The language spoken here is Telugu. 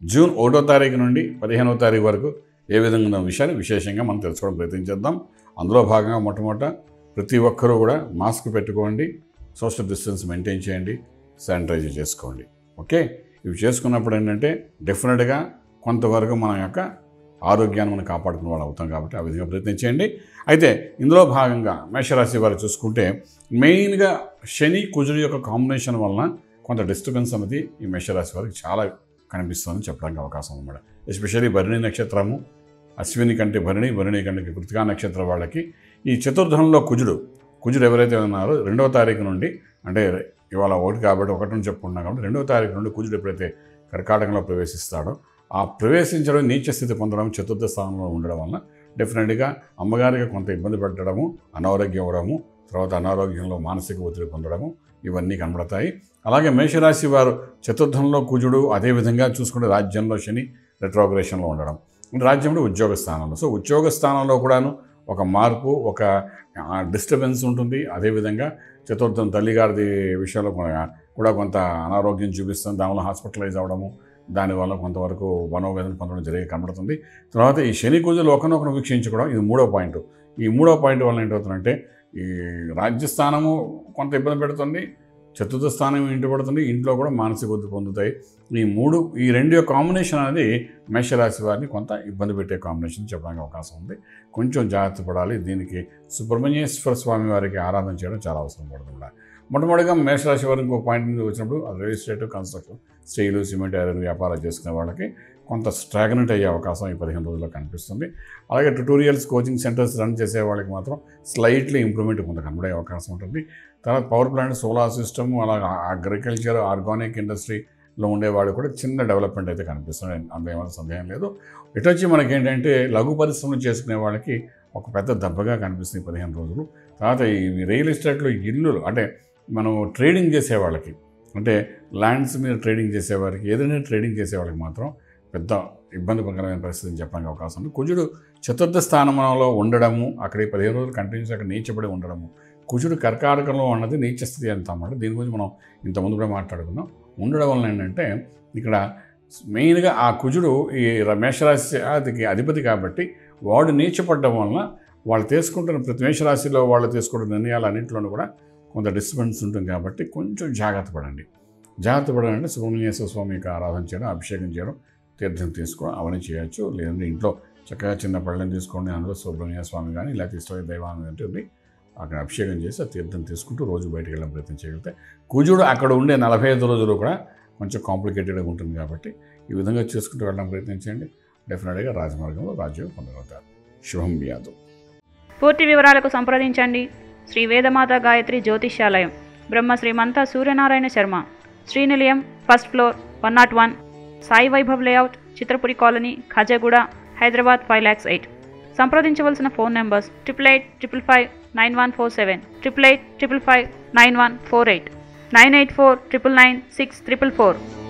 జూన్ ఒకటో తారీఖు నుండి పదిహేనవ తారీఖు వరకు ఏ విధంగా ఉన్న విషయాన్ని విశేషంగా మనం తెలుసుకోవడం ప్రయత్నించేద్దాం అందులో భాగంగా మొట్టమొదట ప్రతి ఒక్కరూ కూడా మాస్క్ పెట్టుకోండి సోషల్ డిస్టెన్స్ మెయింటైన్ చేయండి శానిటైజ్ చేసుకోండి ఓకే ఇవి చేసుకున్నప్పుడు ఏంటంటే డెఫినెట్గా కొంతవరకు మన యొక్క ఆరోగ్యాన్ని మనం కాపాడుకునే వాళ్ళు అవుతాం కాబట్టి ఆ విధంగా ప్రయత్నించేయండి అయితే ఇందులో భాగంగా మేషరాశి వారు చూసుకుంటే మెయిన్గా శని కుజుడు యొక్క కాంబినేషన్ వలన కొంత డిస్టర్బెన్స్ అనేది ఈ మేషరాశి వారికి చాలా కనిపిస్తుందని చెప్పడానికి అవకాశం ఉందన్నమాట ఎస్పెషల్లీ భరణి నక్షత్రము అశ్విని కంటే భరణి భరణి కంటే కృతికా నక్షత్రం వాళ్ళకి ఈ చతుర్థంలో కుజుడు కుజుడు ఎవరైతే ఉన్నారో రెండవ తారీఖు నుండి అంటే ఇవాళ ఒకటి కాబట్టి ఒకటి నుంచి చెప్పుకుంటున్నాం కాబట్టి రెండవ తారీఖు నుండి కుజుడు ఎప్పుడైతే కర్కాటకంలో ప్రవేశిస్తాడో ఆ ప్రవేశించడం నీచ స్థితి పొందడం చతుర్థ స్థానంలో ఉండడం వలన డెఫినెట్గా అమ్మగారికి కొంత ఇబ్బంది పెట్టడము అనారోగ్యం అవ్వడము తర్వాత అనారోగ్యంలో మానసిక ఒత్తిడి పొందడము ఇవన్నీ కనబడతాయి అలాగే మేషరాశి వారు చతుర్థంలో కుజుడు అదేవిధంగా చూసుకుంటే రాజ్యంలో శని రెట్రోగ్రేషన్లో ఉండడం రాజ్యంలో ఉద్యోగ స్థానంలో సో ఉద్యోగ స్థానంలో కూడాను ఒక మార్పు ఒక డిస్టర్బెన్స్ ఉంటుంది అదేవిధంగా చతుర్థం తల్లిగారిది విషయంలో కూడా- కూడా కొంత అనారోగ్యం చూపిస్తుంది దానివల్ల హాస్పిటలైజ్ అవ్వడము దానివల్ల కొంతవరకు మనోవేదన పొందడం జరిగే కనబడుతుంది తర్వాత ఈ శని కుజులు ఒకరినొకరు వీక్షించుకోవడం ఇది మూడో పాయింట్ ఈ మూడో పాయింట్ వల్ల ఏంటవుతుందంటే ఈ రాజ్యస్థానము కొంత ఇబ్బంది పెడుతుంది చతుర్థ స్థానం ఇంటి పడుతుంది ఇంట్లో కూడా మానసిక ఒత్తిడి పొందుతాయి ఈ మూడు ఈ రెండు యొక్క కాంబినేషన్ అనేది మేషరాశి వారిని కొంత ఇబ్బంది పెట్టే కాంబినేషన్ చెప్పడానికి అవకాశం ఉంది కొంచెం జాగ్రత్త పడాలి దీనికి సుబ్రహ్మణ్యేశ్వర స్వామి వారికి ఆరాధన చేయడం చాలా అవసరం పడుతుంది కూడా మొట్టమొదటిగా మేషరాశి వారికి ఇంకో పాయింట్ మీద వచ్చినప్పుడు real estate construction steel cement iron వ్యాపారాలు చేసుకునే వాళ్ళకి కొంత స్టాగ్నెంట్ అయ్యే అవకాశం ఈ పదిహేను రోజుల్లో కనిపిస్తుంది అలాగే ట్యుటోరియల్స్ కోచింగ్ సెంటర్స్ రన్ చేసే వాళ్ళకి మాత్రం స్లైట్లీ ఇంప్రూవ్మెంట్ కొంత కనబడే అవకాశం ఉంటుంది తర్వాత పవర్ ప్లాంట్ సోలార్ సిస్టమ్ అలాగే అగ్రికల్చర్ ఆర్గానిక్ ఇండస్ట్రీలో ఉండేవాళ్ళు కూడా చిన్న డెవలప్మెంట్ అయితే కనిపిస్తుంది అందులో ఏమైనా సందేహం లేదు ఇటు వచ్చి మనకి ఏంటంటే లఘు పరిశ్రమలు చేసుకునే వాళ్ళకి ఒక పెద్ద దెబ్బగా కనిపిస్తుంది ఈ పదిహేను రోజులు తర్వాత ఈ రియల్ ఎస్టేట్లో ఇల్లు అంటే మనం ట్రేడింగ్ చేసే వాళ్ళకి అంటే ల్యాండ్స్ మీద ట్రేడింగ్ చేసేవారికి ఏదైనా ట్రేడింగ్ చేసే వాళ్ళకి మాత్రం పెద్ద ఇబ్బందికరమైన పరిస్థితిని చెప్పడానికి అవకాశం ఉంది కుజుడు చతుర్థ స్థానంలో ఉండడము అక్కడ ఈ పదిహేను రోజులు కంటిన్యూస్ అక్కడ నీచబడి ఉండడము కుజుడు కర్కాటకంలో ఉన్నది నీచ స్థితి ఎంత అన్నమాట దీని గురించి మనం ఇంతకుముందు కూడా మాట్లాడుకున్నాం ఉండడం వలన ఏంటంటే ఇక్కడ మెయిన్గా ఆ కుజుడు ఈ ర- మేషరాశి అదికి అధిపతి కాబట్టి వాడు నీచపడడం వలన వాళ్ళు తీసుకుంటున్న ప్రతి మేషరాశిలో వాళ్ళు తీసుకుంటున్న నిర్ణయాలు అన్నింటిలోనూ కూడా కొంత డిస్టర్బెన్స్ ఉంటుంది కాబట్టి కొంచెం జాగ్రత్త పడండి జాగ్రత్త పడాలంటే సుబ్రహ్మణ్యేశ్వర స్వామి యొక్క ఆరాధన చేయడం అభిషేకం చేయడం తీర్థం తీసుకోవడం అవన్నీ చేయొచ్చు లేదంటే ఇంట్లో చక్కగా చిన్న పళ్ళని తీసుకోండి అందులో సుబ్రహ్మణ్య స్వామి కానీ లేకపోతే ఇష్టమైన దైవాన్ని ఉంటుంది అక్కడ అభిషేకం చేసి ఆ తీర్థం తీసుకుంటూ రోజు బయటికి వెళ్ళడం ప్రయత్నం చేయగలిగితే కుజుడు అక్కడ ఉండే నలభై ఐదు రోజులు కూడా కొంచెం కాంప్లికేటెడ్గా ఉంటుంది కాబట్టి ఈ విధంగా చేసుకుంటూ వెళ్ళడం ప్రయత్నించండి డెఫినెట్గా రాజమార్గంలో రాజ్యం పొందగలుగుతారు శుభం బియాదు పూర్తి వివరాలకు సంప్రదించండి Shri Vedamata Gayatri Jyotishyalayam Brahma Srimantha Suryanarayana Sharma Srinilayam first floor one nought one Sai Vaibhav layout Chitrapuri colony Khajaguda Hyderabad five lakhs eight సంప్రదించవలసిన phone numbers triple eight triple five nine one four seven triple eight triple five nine one four eight nine eight four triple nine six triple four